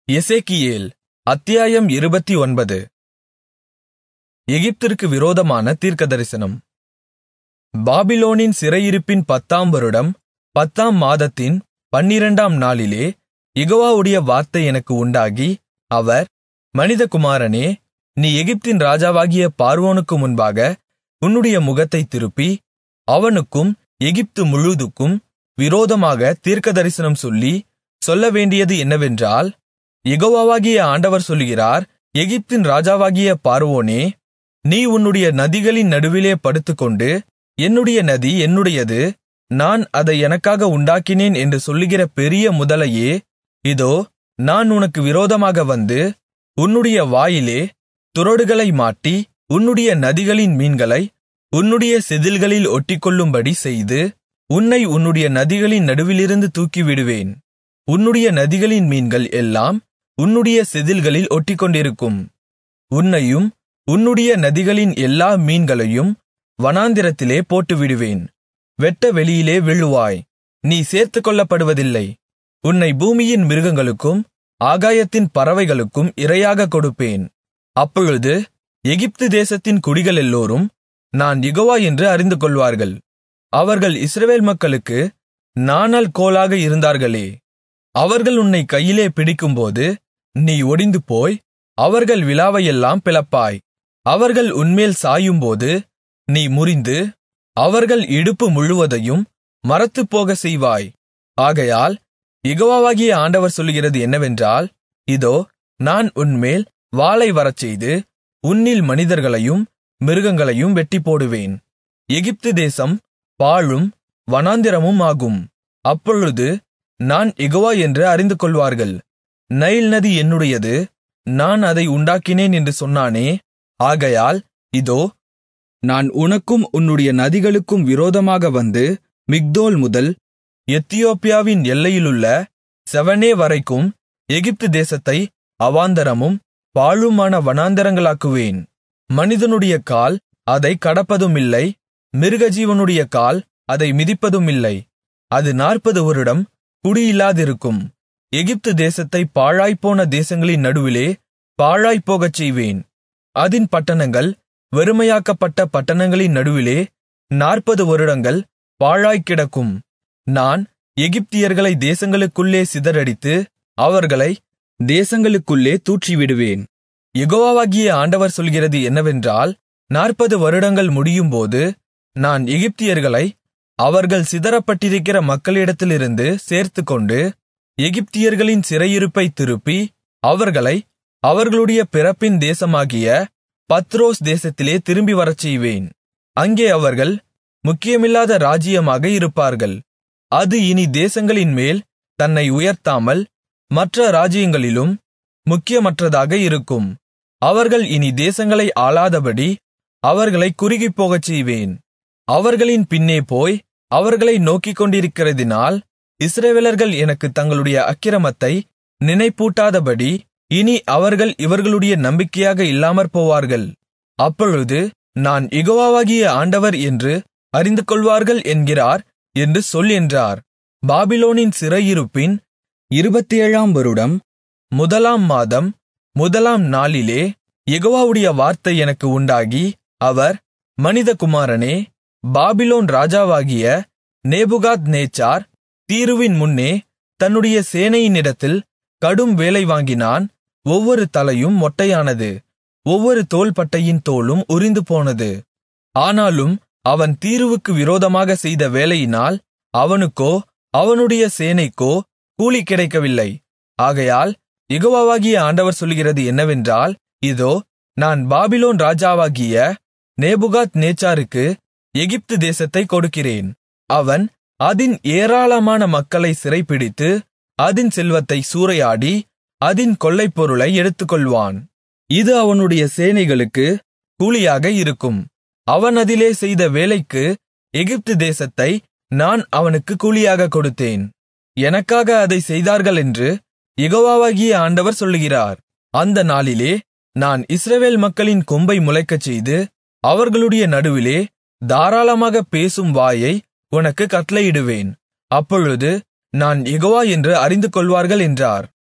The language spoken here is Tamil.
எசேக்கியேல் அத்தியாயம் இருபத்தொன்பது எகிப்திற்கு விரோதமான தீர்க்கதரிசனம் பாபிலோனின் சிறையிருப்பின் பத்தாம் வருடம் பத்தாம் மாதத்தின் பன்னிரண்டாம் நாளிலே யெகோவாவுடைய வார்த்தை எனக்கு உண்டாகி அவர் மனிதகுமாரனே நீ எகிப்தின் ராஜாவாகிய பார்வோனுக்கு முன்பாக உன்னுடைய முகத்தைத் திருப்பி அவனுக்கும் எகிப்து முழுதுக்கும் விரோதமாக தீர்க்கதரிசனம் சொல்லி சொல்லவேண்டியது என்னவென்றால் யெகோவாகிய ஆண்டவர் சொல்லுகிறார் எகிப்தின் ராஜாவாகிய பார்வோனே நீ உன்னுடைய நதிகளின் நடுவிலே படுத்துக்கொண்டு என்னுடைய நதி என்னுடையது நான் அதை எனக்காக உண்டாக்கினேன் என்று சொல்லுகிற பெரிய முதலையே இதோ நான் உனக்கு விரோதமாக வந்து உன்னுடைய வாயிலே துறடுகளை மாட்டி உன்னுடைய நதிகளின் மீன்களை உன்னுடைய செதில்களில் ஒட்டிக்கொள்ளும்படி செய்து உன்னை உன்னுடைய நதிகளின் நடுவிலிருந்து தூக்கிவிடுவேன் உன்னுடைய நதிகளின் மீன்கள் எல்லாம் உன்னுடைய செதில்களில் ஒட்டிக்கொண்டிருக்கும் உன்னையும் உன்னுடைய நதிகளின் எல்லா மீன்களையும் வனாந்திரத்திலே போட்டுவிடுவேன் வெட்ட வெளியிலே விழுவாய் நீ சேர்த்துக்கொள்ளப்படுவதில்லை உன்னை பூமியின் மிருகங்களுக்கும் ஆகாயத்தின் பறவைகளுக்கும் இரையாகக் கொடுப்பேன் அப்பொழுது எகிப்து தேசத்தின் குடிகளெல்லோரும் நான் யெகோவா என்று அறிந்துகொள்வார்கள் அவர்கள் இஸ்ரவேல் மக்களுக்கு நாணல் கோலாக இருந்தார்களே அவர்கள் உன்னை கையிலே பிடிக்கும்போது நீ ஒடிந்துபோய் அவர்கள் விலாவையெல்லாம் பிளப்பாய் அவர்கள் உன்மேல் சாயும்போது நீ முறிந்து அவர்கள் இடுப்பு முழுவதையும் மரத்துப்போகச் செய்வாய் ஆகையால் யெகோவாகிய ஆண்டவர் சொல்லுகிறது என்னவென்றால் இதோ நான் உன்மேல் வாளை வரச்செய்து உன்னில் மனிதர்களையும் மிருகங்களையும் வெட்டிப்போடுவேன் எகிப்து தேசம் பாழும் வனாந்திரமும் ஆகும் அப்பொழுது நான் யெகோவா என்று அறிந்துகொள்வார்கள் நைல் நதி என்னுடையது நான் அதை உண்டாக்கினேன் என்று சொன்னானே ஆகையால் இதோ நான் உனக்கும் உன்னுடைய நதிகளுக்கும் விரோதமாக வந்து மிக்தோல் முதல் எத்தியோப்பியாவின் எல்லையிலுள்ள செவனே வரைக்கும் எகிப்து தேசத்தை அவாந்தரமும் பாழுமான வனாந்தரங்களாக்குவேன் மனிதனுடைய கால் அதை கடப்பதுமில்லை மிருகஜீவனுடைய கால் அதை மிதிப்பதுமில்லை அது நாற்பது வருடம் குடியில்லாதிருக்கும் எகிப்து தேசத்தை பாழாய்ப்போன தேசங்களின் நடுவிலே பாழாய்ப்போகச் செய்வேன் அதின் பட்டணங்கள் வெறுமையாக்கப்பட்ட பட்டணங்களின் நடுவிலே நாற்பது வருடங்கள் பாழாய்க்கிடக்கும் நான் எகிப்தியர்களை தேசங்களுக்குள்ளே சிதறடித்து அவர்களை தேசங்களுக்குள்ளே தூற்றிவிடுவேன் யெகோவாகிய ஆண்டவர் சொல்கிறது என்னவென்றால் நாற்பது வருடங்கள் முடியும்போது நான் எகிப்தியர்களை அவர்கள் சிதறப்பட்டிருக்கிற மக்களிடத்திலிருந்து சேர்த்துக்கொண்டு எகிப்தியர்களின் சிறையிருப்பைத் திருப்பி அவர்களை அவர்களுடைய பிறப்பின் தேசமாகிய பத்ரோஸ் தேசத்திலே திரும்பி வரச்செய்வேன் அங்கே அவர்கள் முக்கியமில்லாத ராஜ்ஜியமாக இருப்பார்கள் அது இனி தேசங்களின் மேல் தன்னை உயர்த்தாமல் மற்ற ராஜ்யங்களிலும் முக்கியமற்றதாக இருக்கும் அவர்கள் இனி தேசங்களை ஆளாதபடி அவர்களை குறுகிப்போகச் செய்வேன் அவர்களின் பின்னே போய் அவர்களை நோக்கிக் கொண்டிருக்கிறதினால் இஸ்ரவேலர்கள் எனக்கு தங்களுடைய அக்கிரமத்தை நினைப்பூட்டாதபடி இனி அவர்கள் இவர்களுடைய நம்பிக்கையாக இல்லாமற் போவார்கள் அப்பொழுது நான் யெகோவாகிய ஆண்டவர் என்று அறிந்துகொள்வார்கள் என்கிறார் என்று சொல் என்றார் பாபிலோனின் சிறையிருப்பின் இருபத்தேழாம் வருடம் முதலாம் மாதம் முதலாம் நாளிலே யெகோவாவுடைய வார்த்தை எனக்கு உண்டாகி அவர் மனிதகுமாரனே பாபிலோன் ராஜாவாகிய நேபுகாத் நேச்சார் தீருவின் முன்னே தன்னுடைய சேனையினிடத்தில் கடும் வேலை வாங்கினான் ஒவ்வொரு தலையும் மொட்டையானது ஒவ்வொரு தோள்பட்டையின் தோலும் உரிந்து போனது ஆனாலும் அவன் தீருவுக்கு விரோதமாக செய்த வேலையினால் அவனுக்கோ அவனுடைய சேனைக்கோ கூலி கிடைக்கவில்லை ஆகையால் யெகோவாகிய ஆண்டவர் சொல்கிறது என்னவென்றால் இதோ நான் பாபிலோன் ராஜாவாகிய நேபுகாத் நேச்சாருக்கு எகிப்து தேசத்தை கொடுக்கிறேன் அவன் அதின் ஏராளமான மக்களை சிறைப்பிடித்து அதின் செல்வத்தை சூறையாடி அதின் கொள்ளைப்பொருளை எடுத்துக்கொள்வான் இது அவனுடைய சேனைகளுக்கு கூலியாக இருக்கும் அவன் அதிலே செய்த வேலைக்கு எகிப்து தேசத்தை நான் அவனுக்கு கூலியாக கொடுத்தேன் எனக்காக அதை செய்தார்களென்று யெகோவாகிய ஆண்டவர் சொல்லுகிறார் அந்த நாளிலே நான் இஸ்ரவேல் மக்களின் கொம்பை முளைக்கச்செய்து அவர்களுடைய நடுவிலே தாராளமாகப் பேசும் வாயை உனக்குக் கட்டளையிடுவேன் அப்பொழுது நான் யெகோவா என்று அறிந்துகொள்வார்கள் என்றார்